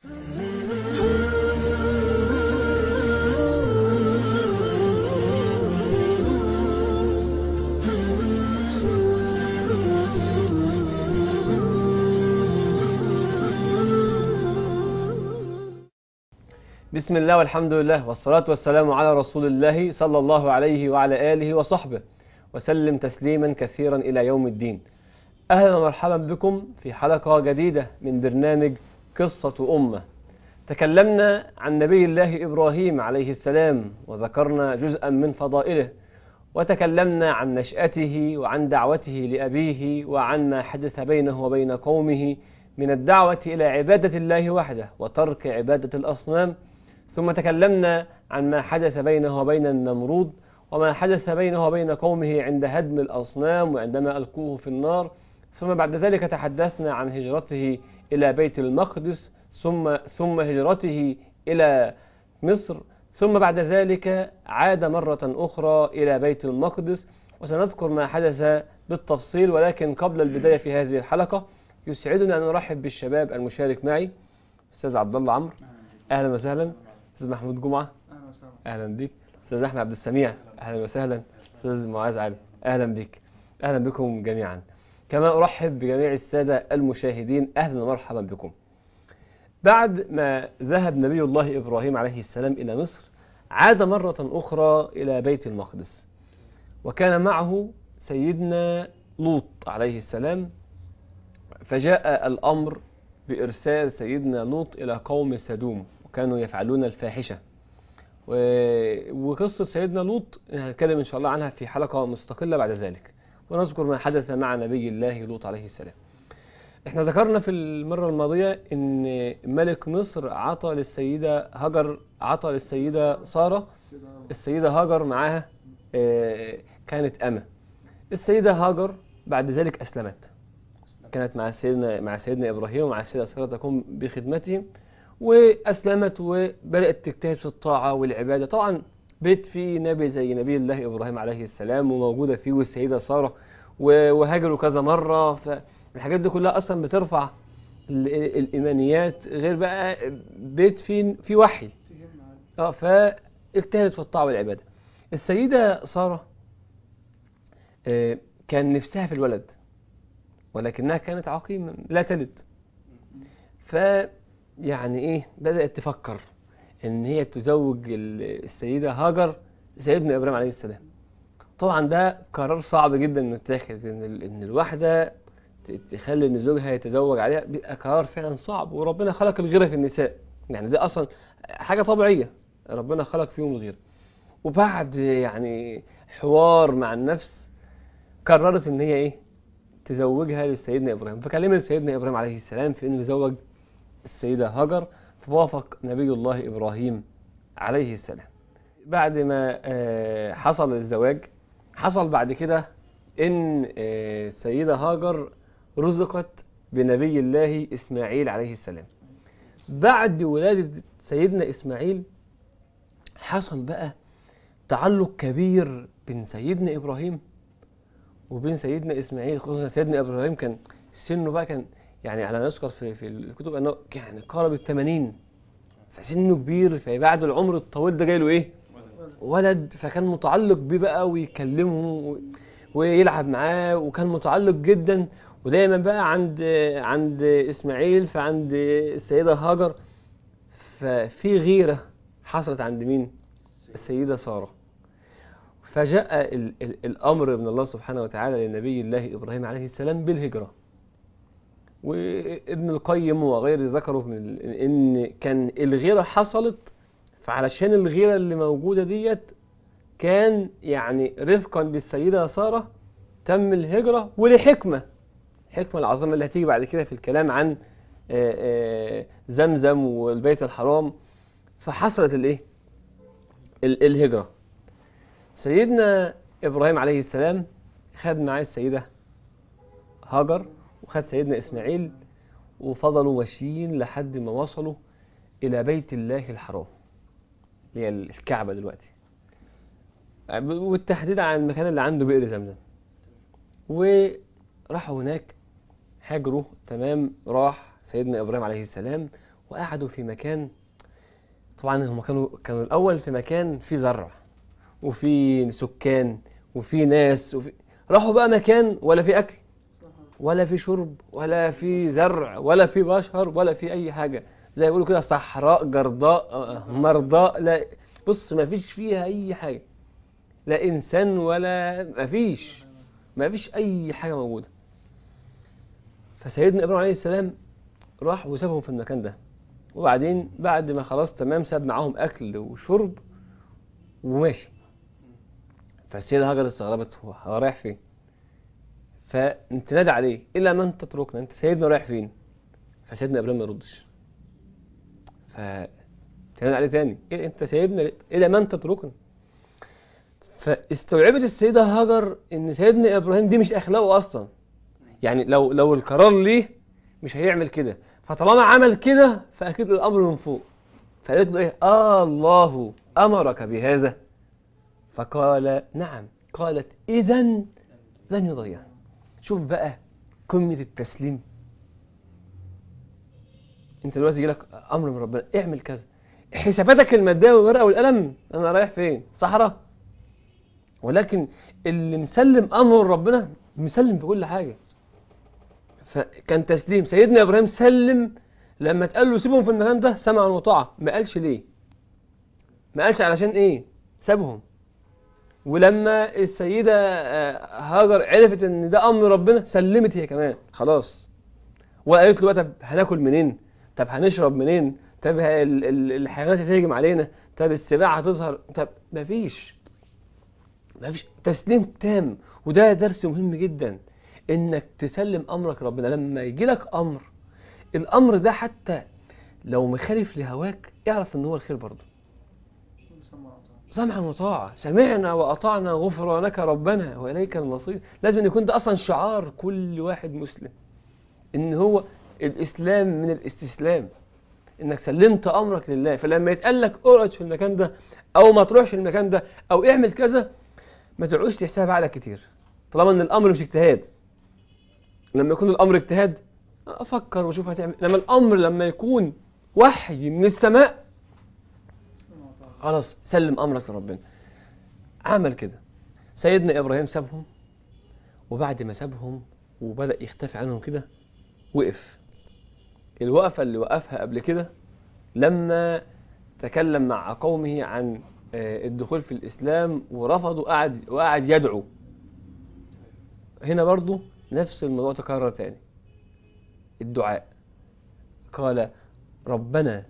بسم الله والحمد لله والصلاة والسلام على رسول الله صلى الله عليه وعلى آله وصحبه وسلم تسليما كثيرا إلى يوم الدين أهلا ومرحبا بكم في حلقة جديدة من برنامج قصة أمة تكلمنا عن نبي الله إبراهيم عليه السلام وذكرنا جزءا من فضائله وتكلمنا عن نشأته وعن دعوته لأبيه وعن ما حدث بينه وبين قومه من الدعوة إلى عبادة الله وحده وترك عبادة الأصنام ثم تكلمنا عن ما حدث بينه وبين النمرود وما حدث بينه وبين قومه عند هدم الأصنام وعندما ألقوه في النار ثم بعد ذلك تحدثنا عن هجرته إلى بيت المقدس ثم ثم هجرته إلى مصر ثم بعد ذلك عاد مرة أخرى إلى بيت المقدس وسنذكر ما حدث بالتفصيل ولكن قبل البداية في هذه الحلقة يسعدنا أن نرحب بالشباب المشارك معي أستاذ عبد الله عمرو أهلا وسهلا أستاذ محمود جمعة أهلا بك أستاذ أحمد عبد السميع أهلا وسهلا أستاذ معاذ علي أهلا بك أهلا بكم جميعا كما أرحب بجميع السادة المشاهدين أهلا ومرحبا بكم بعد ما ذهب نبي الله إبراهيم عليه السلام إلى مصر عاد مرة أخرى إلى بيت المقدس وكان معه سيدنا لوط عليه السلام فجاء الأمر بإرسال سيدنا لوط إلى قوم سدوم وكانوا يفعلون الفاحشة و... وقصة سيدنا لوط هنتكلم إن شاء الله عنها في حلقة مستقلة بعد ذلك ونذكر ما حدث مع نبي الله لوط عليه السلام احنا ذكرنا في المرة الماضية ان ملك مصر عطى للسيدة هاجر عطى للسيدة سارة السيدة هاجر معاها كانت أمة السيدة هاجر بعد ذلك أسلمت كانت مع سيدنا مع سيدنا إبراهيم ومع السيدة سارة تقوم بخدمتهم وأسلمت وبدأت تجتهد في الطاعة والعبادة طبعا بيت فيه نبي زي نبي الله إبراهيم عليه السلام وموجودة فيه والسيدة سارة وهاجروا كذا مرة فالحاجات دي كلها أصلا بترفع الإيمانيات غير بقى بيت فيه في وحي اه فاجتهدت في الطاعة والعبادة السيدة سارة آه كان نفسها في الولد ولكنها كانت عقيمة لا تلد ف يعني ايه بدأت تفكر ان هي تزوج السيدة هاجر سيدنا ابراهيم عليه السلام طبعا ده قرار صعب جدا انه يتاخد ان ان الواحده تخلي ان زوجها يتزوج عليها بيبقى قرار فعلا صعب وربنا خلق الغيره في النساء يعني ده اصلا حاجه طبيعيه ربنا خلق فيهم الغيره وبعد يعني حوار مع النفس قررت ان هي ايه تزوجها لسيدنا ابراهيم فكلمت سيدنا ابراهيم عليه السلام في انه يزوج السيده هاجر فوافق نبي الله ابراهيم عليه السلام بعد ما حصل الزواج حصل بعد كده ان السيده هاجر رزقت بنبي الله اسماعيل عليه السلام بعد ولاده سيدنا اسماعيل حصل بقى تعلق كبير بين سيدنا ابراهيم وبين سيدنا اسماعيل خصوصا سيدنا ابراهيم كان سنه بقى كان يعني على نذكر في في الكتب انه يعني قارب ال 80 فسنه كبير فبعد العمر الطويل ده جاي له ايه؟ ولد فكان متعلق بيه بقى ويكلمه ويلعب معاه وكان متعلق جدا ودايما بقى عند عند اسماعيل فعند السيده هاجر ففي غيره حصلت عند مين؟ السيده ساره فجاء ال ال الامر من الله سبحانه وتعالى لنبي الله ابراهيم عليه السلام بالهجره وابن القيم وغيره ذكروا من ان كان الغيره حصلت فعلشان الغيره اللي موجوده ديت كان يعني رفقا بالسيده ساره تم الهجره ولحكمه الحكمه العظيمه اللي هتيجي بعد كده في الكلام عن زمزم والبيت الحرام فحصلت الايه الهجره سيدنا ابراهيم عليه السلام خد معاه السيده هاجر وخد سيدنا إسماعيل وفضلوا ماشيين لحد ما وصلوا إلى بيت الله الحرام اللي هي الكعبة دلوقتي والتحديد عن المكان اللي عنده بئر زمزم وراحوا هناك هاجروا تمام راح سيدنا إبراهيم عليه السلام وقعدوا في مكان طبعا هم كانوا كانوا الاول في مكان فيه زرع وفي سكان وفي ناس وفي راحوا بقى مكان ولا في اكل ولا في شرب ولا في زرع ولا في بشر ولا في اي حاجه زي يقولوا كده صحراء جرضاء آه، مرضاء لا بص ما فيش فيها اي حاجه لا انسان ولا ما فيش ما فيش اي حاجه موجوده فسيدنا ابراهيم عليه السلام راح وسابهم في المكان ده وبعدين بعد ما خلاص تمام ساب معاهم اكل وشرب وماشي فالسيدة هاجر استغربت هو هو رايح فين فانت نادى عليه الا من تتركنا انت سيدنا رايح فين فسيدنا ابراهيم ما يردش ف تنادى عليه تاني إيه انت سايبنا ليه؟ الى من تتركنا فاستوعبت السيدة هاجر ان سيدنا ابراهيم دي مش اخلاقه اصلا يعني لو لو القرار ليه مش هيعمل كده فطالما عمل كده فاكيد الامر من فوق فقالت له ايه آه الله امرك بهذا فقال نعم قالت اذا لن يضيع شوف بقى قمة التسليم انت دلوقتي يجيلك امر من ربنا اعمل كذا حساباتك الماديه والورقه والقلم انا رايح فين صحراء ولكن اللي مسلم امره لربنا مسلم في كل حاجه فكان تسليم سيدنا ابراهيم سلم لما اتقال له سيبهم في المكان ده سمعا وطاعه ما قالش ليه ما قالش علشان ايه سابهم ولما السيدة آه، هاجر عرفت ان ده امر ربنا سلمت هي كمان خلاص وقالت له بقى طب هناكل منين طب هنشرب منين طب ه- ال- ال- الحيوانات هتهجم علينا طب السباع هتظهر طب مفيش مفيش تسليم تام وده درس مهم جدا انك تسلم امرك ربنا لما يجي لك امر الامر ده حتى لو مخالف لهواك اعرف ان هو الخير برضه سمعا وطاعة سمعنا وأطعنا غفرانك ربنا وإليك المصير لازم يكون ده أصلا شعار كل واحد مسلم إن هو الإسلام من الاستسلام إنك سلمت أمرك لله فلما يتقال لك اقعد في المكان ده أو ما تروحش المكان ده أو اعمل كذا ما تقعدش تحسبها بعقلك كتير طالما إن الأمر مش اجتهاد لما يكون الأمر اجتهاد أفكر وأشوف هتعمل لما الأمر لما يكون وحي من السماء خلاص سلم امرك لربنا عمل كده سيدنا ابراهيم سابهم وبعد ما سابهم وبدا يختفي عنهم كده وقف الوقفه اللي وقفها قبل كده لما تكلم مع قومه عن آه، الدخول في الاسلام ورفضوا قعد وقعد يدعو هنا برضو نفس الموضوع تكرر تاني الدعاء قال ربنا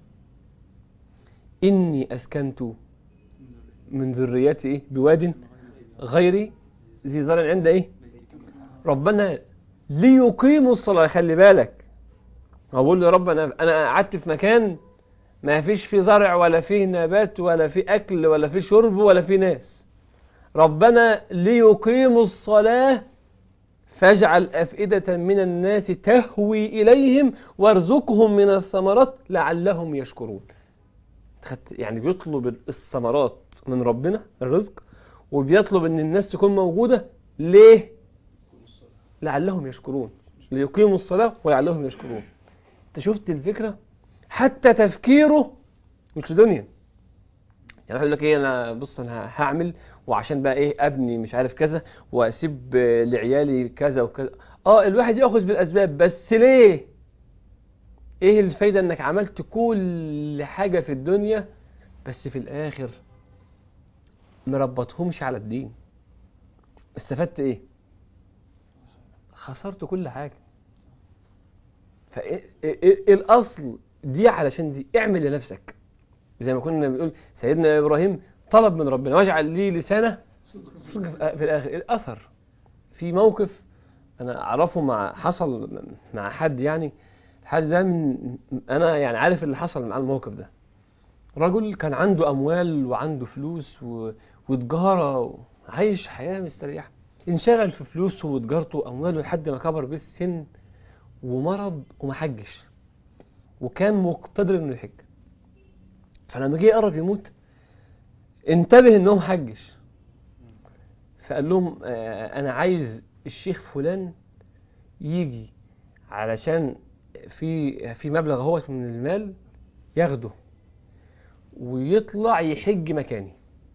إني أسكنت من ذريتي إيه بواد غير ذي زرع عند إيه ربنا ليقيموا الصلاة خلي بالك أقول له يا رب أنا أنا قعدت في مكان ما فيش فيه زرع ولا فيه نبات ولا فيه أكل ولا فيه شرب ولا فيه ناس ربنا ليقيموا الصلاة فاجعل أفئدة من الناس تهوي إليهم وارزقهم من الثمرات لعلهم يشكرون خدت يعني بيطلب الثمرات من ربنا الرزق وبيطلب ان الناس تكون موجودة ليه لعلهم يشكرون ليقيموا الصلاة ولعلهم يشكرون انت شفت الفكرة حتى تفكيره مش في دنيا يعني يقول لك ايه انا بص انا هعمل وعشان بقى ايه ابني مش عارف كذا واسيب آه، لعيالي كذا وكذا اه الواحد ياخذ بالاسباب بس ليه ايه الفايدة انك عملت كل حاجة في الدنيا بس في الاخر مربطهمش على الدين استفدت ايه خسرت كل حاجة فايه إيه إيه الاصل دي علشان دي اعمل لنفسك زي ما كنا بنقول سيدنا ابراهيم طلب من ربنا واجعل لي لسانه صدق في الاخر الاثر في موقف انا اعرفه مع حصل مع حد يعني الحد ده من انا يعني عارف اللي حصل مع الموقف ده رجل كان عنده اموال وعنده فلوس و... وتجاره عايش حياه مستريحه انشغل في فلوسه وتجارته وامواله لحد ما كبر بيه السن ومرض وما حجش وكان مقتدر انه يحج فلما جه قرب يموت انتبه انه ما حجش فقال لهم آه، انا عايز الشيخ فلان يجي علشان في في مبلغ اهوت من المال ياخده ويطلع يحج مكاني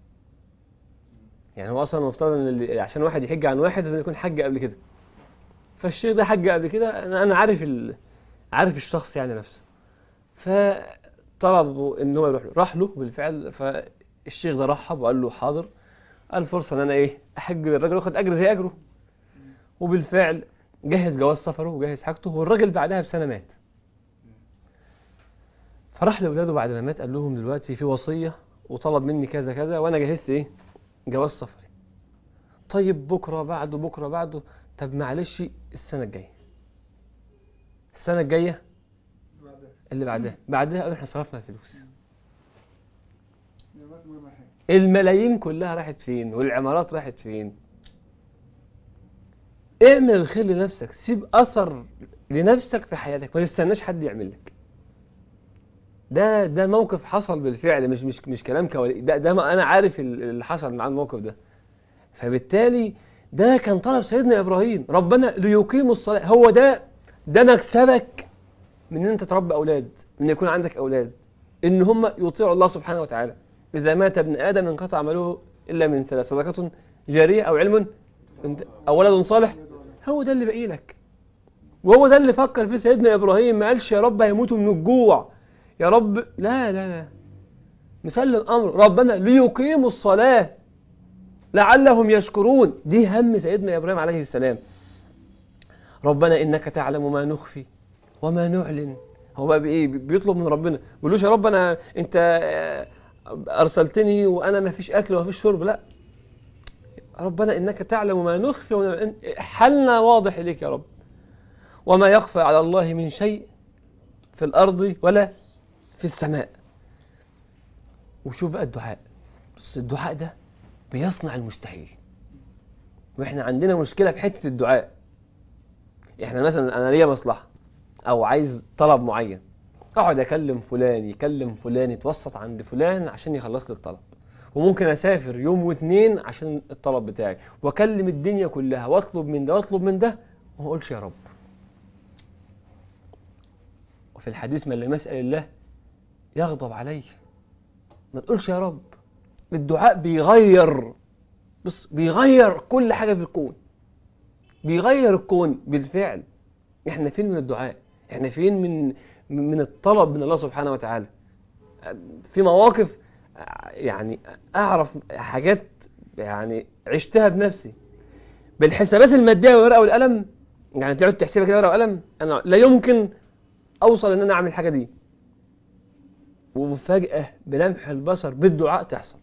يعني هو اصلا المفترض ان اللي عشان واحد يحج عن واحد لازم يكون حج قبل كده فالشيخ ده حج قبل كده انا انا عارف ال... عارف الشخص يعني نفسه فطلبوا ان هو يروح له راح له بالفعل فالشيخ ده رحب وقال له حاضر قال فرصه ان انا ايه احج للراجل واخد اجر زي اجره وبالفعل جهز جواز سفره وجهز حاجته والراجل بعدها بسنه مات فراح لاولاده بعد ما مات قال لهم دلوقتي في وصيه وطلب مني كذا كذا وانا جهزت ايه جواز سفري طيب بكره بعده بكره بعده طب معلش السنه الجايه السنه الجايه اللي بعدها بعدها قالوا احنا صرفنا الفلوس الملايين كلها راحت فين والعمارات راحت فين اعمل الخير لنفسك سيب اثر لنفسك في حياتك ما تستناش حد يعمل لك ده ده موقف حصل بالفعل مش مش مش كلام كوالي ده ده ما انا عارف ال- اللي حصل مع الموقف ده فبالتالي ده كان طلب سيدنا ابراهيم ربنا ليقيموا الصلاه هو ده ده مكسبك من ان انت تربي اولاد ان يكون عندك اولاد ان هم يطيعوا الله سبحانه وتعالى اذا مات ابن ادم انقطع عمله الا من ثلاث صدقه جاريه او علم او ولد صالح هو ده اللي باقي لك وهو ده اللي فكر فيه سيدنا ابراهيم ما قالش يا رب هيموتوا من الجوع يا رب لا لا لا مسلم امر ربنا ليقيموا الصلاه لعلهم يشكرون دي هم سيدنا ابراهيم عليه السلام ربنا انك تعلم ما نخفي وما نعلن هو بقى بايه بيطلب من ربنا ما بيقولوش يا رب انا انت آه، ارسلتني وانا ما فيش اكل وما فيش شرب لا ربنا انك تعلم ما نخفي وما نعلن حلنا واضح اليك يا رب وما يخفى على الله من شيء في الارض ولا في السماء وشوف بقى الدعاء بص الدعاء ده بيصنع المستحيل واحنا عندنا مشكله في حته الدعاء احنا مثلا انا ليا مصلحه او عايز طلب معين اقعد اكلم فلان يكلم فلان يتوسط عند فلان عشان يخلص لي الطلب وممكن اسافر يوم واتنين عشان الطلب بتاعي واكلم الدنيا كلها واطلب من ده واطلب من ده وما اقولش يا رب وفي الحديث من لم يسأل الله يغضب عليه ما تقولش يا رب الدعاء بيغير بص بيغير كل حاجة في الكون بيغير الكون بالفعل احنا فين من الدعاء احنا فين من من الطلب من الله سبحانه وتعالى في مواقف يعني اعرف حاجات يعني عشتها بنفسي بالحسابات الماديه والورقه والقلم يعني تقعد تحسبها كده ورقه وقلم انا لا يمكن اوصل ان انا اعمل الحاجه دي وفجاه بلمح البصر بالدعاء تحصل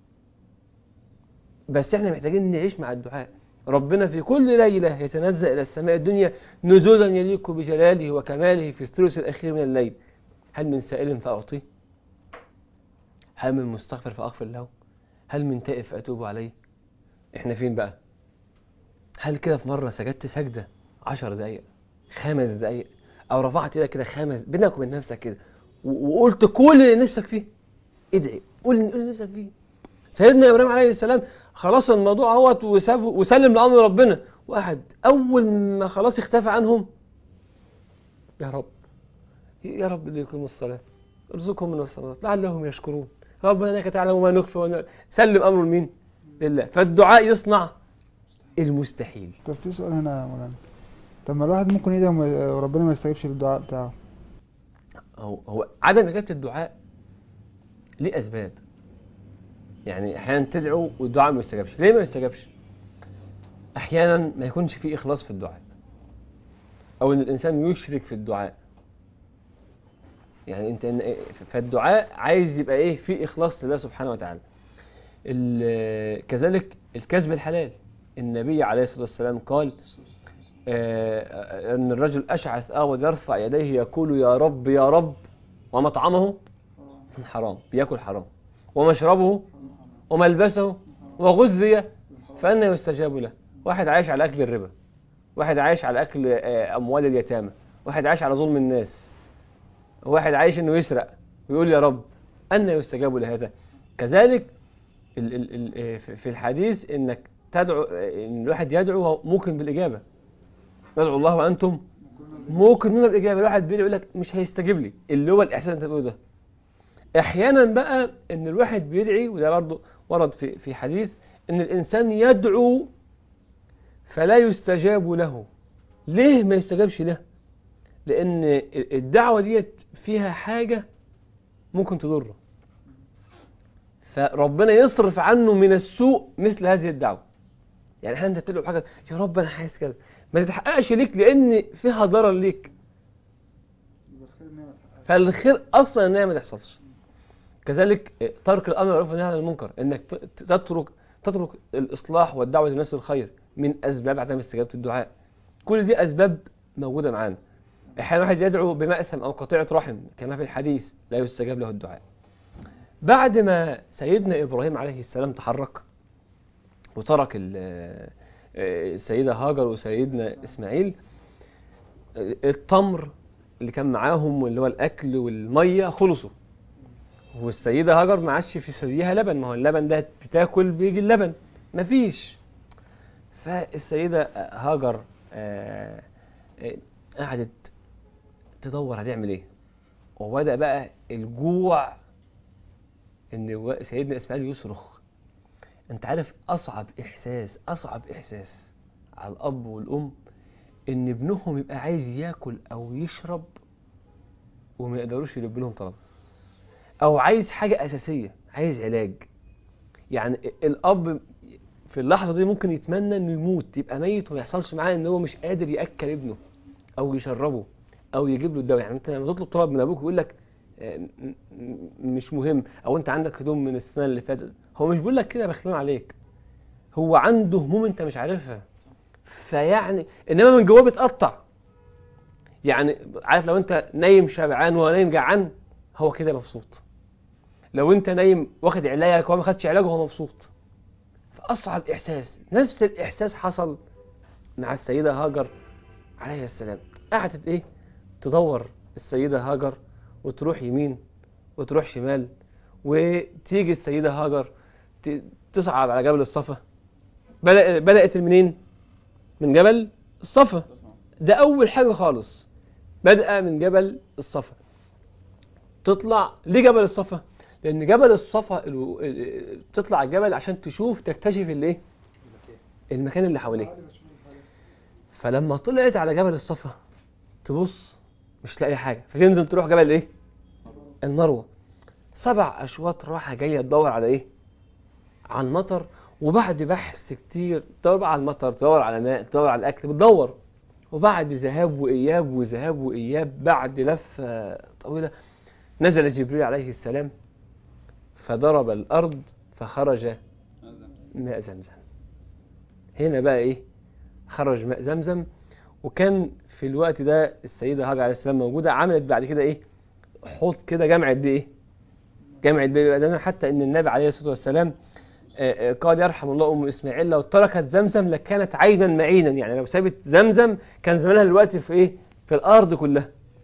بس احنا محتاجين نعيش مع الدعاء ربنا في كل ليلة يتنزل إلى السماء الدنيا نزولا يليق بجلاله وكماله في الثلث الأخير من الليل هل من سائل فأعطيه هل من مستغفر فأغفر له هل من تائب فأتوب عليه احنا فين بقى هل كده في مرة سجدت سجدة عشر دقايق خمس دقايق أو رفعت ايدك كده خمس بينك وبين نفسك كده و- وقلت كل اللي نفسك فيه ادعي قول قول اللي نفسك فيه سيدنا ابراهيم عليه السلام خلاص الموضوع اهوت وساب وسلم لامر ربنا واحد اول ما خلاص اختفى عنهم يا رب يا رب اللي يقيموا الصلاه ارزقهم من الصلاه لعلهم يشكرون ربنا انك تعلم ما نخفي وما سلم امره لمين؟ لله فالدعاء يصنع المستحيل طب في سؤال هنا يا مولانا طب ما الواحد ممكن يدعي وما- وربنا ما يستجيبش للدعاء بتاعه هو هو عدم اجابه الدعاء ليه اسباب يعني احيانا تدعو والدعاء ما يستجابش ليه ما يستجابش احيانا ما يكونش فيه اخلاص في الدعاء او ان الانسان يشرك في الدعاء يعني انت إن- فالدعاء عايز يبقى ايه فيه اخلاص لله سبحانه وتعالى ال- كذلك الكسب الحلال النبي عليه الصلاه والسلام قال آه، ان الرجل اشعث اغوذ يرفع يديه يقول يا رب يا رب ومطعمه من حرام بياكل حرام ومشربه وملبسه وغذي فأنا يستجاب له واحد عايش على أكل الربا واحد عايش على أكل آه، أموال اليتامى واحد عايش على ظلم الناس واحد عايش إنه يسرق ويقول يا رب أن يستجاب لهذا كذلك ال ال ال آه، في في الحديث إنك تدعو آه، إن الواحد يدعو هو موقن بالإجابة ندعو الله وأنتم موقنون بالإجابة الواحد بيدعو يقول لك مش هيستجيب لي اللي هو الإحساس اللي أنت بتقوله ده احيانا بقى ان الواحد بيدعي وده برضه ورد في في حديث ان الانسان يدعو فلا يستجاب له ليه ما يستجابش له لان الدعوه ديت فيها حاجه ممكن تضره فربنا يصرف عنه من السوء مثل هذه الدعوه يعني احيانا انت تدعو حاجه يا رب انا حاسس كذا ما تتحققش ليك لان فيها ضرر ليك فالخير اصلا ان هي ما تحصلش كذلك ترك الامر بالمعروف والنهي عن المنكر انك ت- تترك تترك الاصلاح والدعوه للناس للخير من اسباب عدم استجابه الدعاء كل دي اسباب موجوده معانا احيانا واحد يدعو بمأثم او قطيعه رحم كما في الحديث لا يستجاب له الدعاء بعد ما سيدنا ابراهيم عليه السلام تحرك وترك ال- السيده هاجر وسيدنا اسماعيل التمر اللي كان معاهم واللي هو الاكل والميه خلصوا والسيده هاجر ما عادش في ثديها لبن ما هو اللبن ده بتاكل بيجي اللبن مفيش فالسيده هاجر آه، آه، قعدت تدور هتعمل ايه وبدا بقى الجوع ان و- سيدنا اسماعيل يصرخ انت عارف اصعب احساس اصعب احساس على الاب والام ان ابنهم يبقى عايز ياكل او يشرب وما يقدروش يلبوا لهم طلب او عايز حاجه اساسيه عايز علاج يعني الاب في اللحظه دي ممكن يتمنى انه يموت يبقى ميت وما يحصلش معاه ان هو مش قادر ياكل ابنه او يشربه او يجيب له الدواء يعني انت لما تطلب طلب من ابوك يقول لك آه، م- م- مش مهم او انت عندك هدوم من السنه اللي فاتت هو مش بيقول لك كده بخلون عليك هو عنده هموم انت مش عارفها فيعني انما من جواه بيتقطع يعني عارف لو انت نايم شبعان ونايم جعان هو كده مبسوط لو انت نايم واخد علاجك وهو ما خدش علاجه هو مبسوط فاصعب احساس نفس الاحساس حصل مع السيده هاجر عليه السلام قعدت ايه تدور السيده هاجر وتروح يمين وتروح شمال وتيجي السيده هاجر ت- تصعد على جبل الصفا بدأ بدأت منين من جبل الصفا ده أول حاجة خالص بدأ من جبل الصفا تطلع ليه جبل الصفا لأن جبل الصفا الو- ال- تطلع الجبل عشان تشوف تكتشف الايه المكان اللي حواليه فلما طلعت على جبل الصفا تبص مش تلاقي حاجة فتنزل تروح جبل ايه المروة سبع أشواط راحة جاية تدور على ايه على المطر وبعد بحث كتير تدور بقى على المطر تدور على ماء تدور على الأكل بتدور وبعد ذهاب وإياب وذهاب وإياب بعد لفة طويلة نزل جبريل عليه السلام فضرب الأرض فخرج ماء زمزم هنا بقى إيه خرج ماء زمزم وكان في الوقت ده السيدة هاجر عليه السلام موجودة عملت بعد كده إيه حوض كده جمعت بيه إيه جمعت بيه بدنا حتى إن النبي عليه الصلاة والسلام آه، آه، قال يرحم الله ام اسماعيل لو تركت زمزم لكانت عينا معينا يعني لو سابت زمزم كان زمانها دلوقتي في ايه في الارض كلها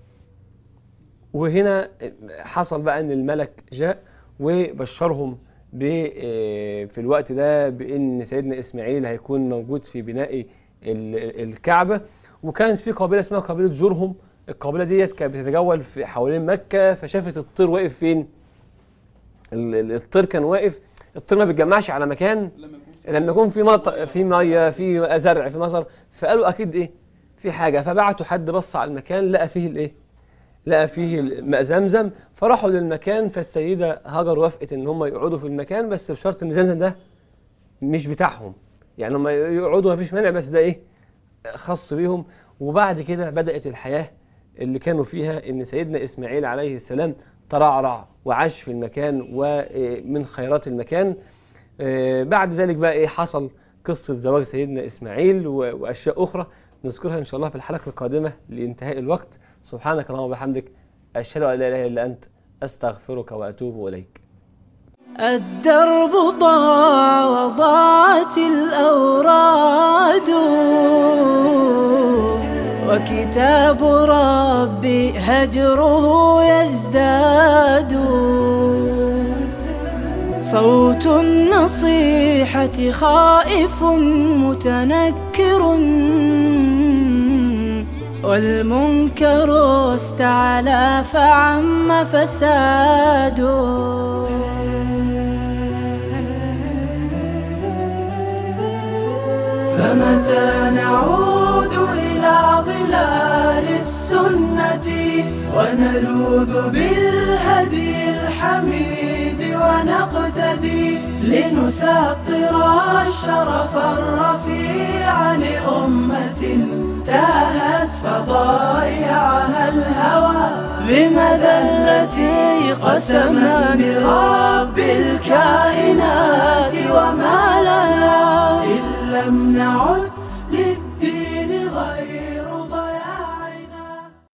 وهنا حصل بقى ان الملك جاء وبشرهم ب آه، في الوقت ده بان سيدنا اسماعيل هيكون موجود في بناء ال- الكعبه وكانت في قبيله اسمها قبيله جرهم القبيله ديت كانت بتتجول في حوالين مكه فشافت الطير واقف فين ال- ال- الطير كان واقف الطير ما بيتجمعش على مكان لما يكون في مطر في ميه في زرع في مصر فقالوا اكيد ايه في حاجه فبعتوا حد بص على المكان لقى فيه الايه لقى فيه ماء زمزم فراحوا للمكان فالسيده هاجر وافقت ان هم يقعدوا في المكان بس بشرط ان زمزم ده مش بتاعهم يعني هم يقعدوا ما فيش مانع بس ده ايه خاص بيهم وبعد كده بدأت الحياة اللي كانوا فيها ان سيدنا اسماعيل عليه السلام ترعرع وعاش في المكان ومن خيرات المكان آه، بعد ذلك بقى ايه حصل قصة زواج سيدنا اسماعيل و- واشياء اخرى نذكرها ان شاء الله في الحلقة القادمة لانتهاء الوقت سبحانك اللهم وبحمدك اشهد ان لا اله الا انت استغفرك واتوب اليك الدرب ضاع وضاعت الأوراد وكتاب ربي هجره يزداد صوت النصيحة خائف متنكر والمنكر استعلى فعم فساده فمتى نعود إلى ظلال السنة ونلوذ بالهدي الحميد ونقتدي لنسطر الشرف الرفيع لأمة تاهت فضايعها الهوى بمذلة قسما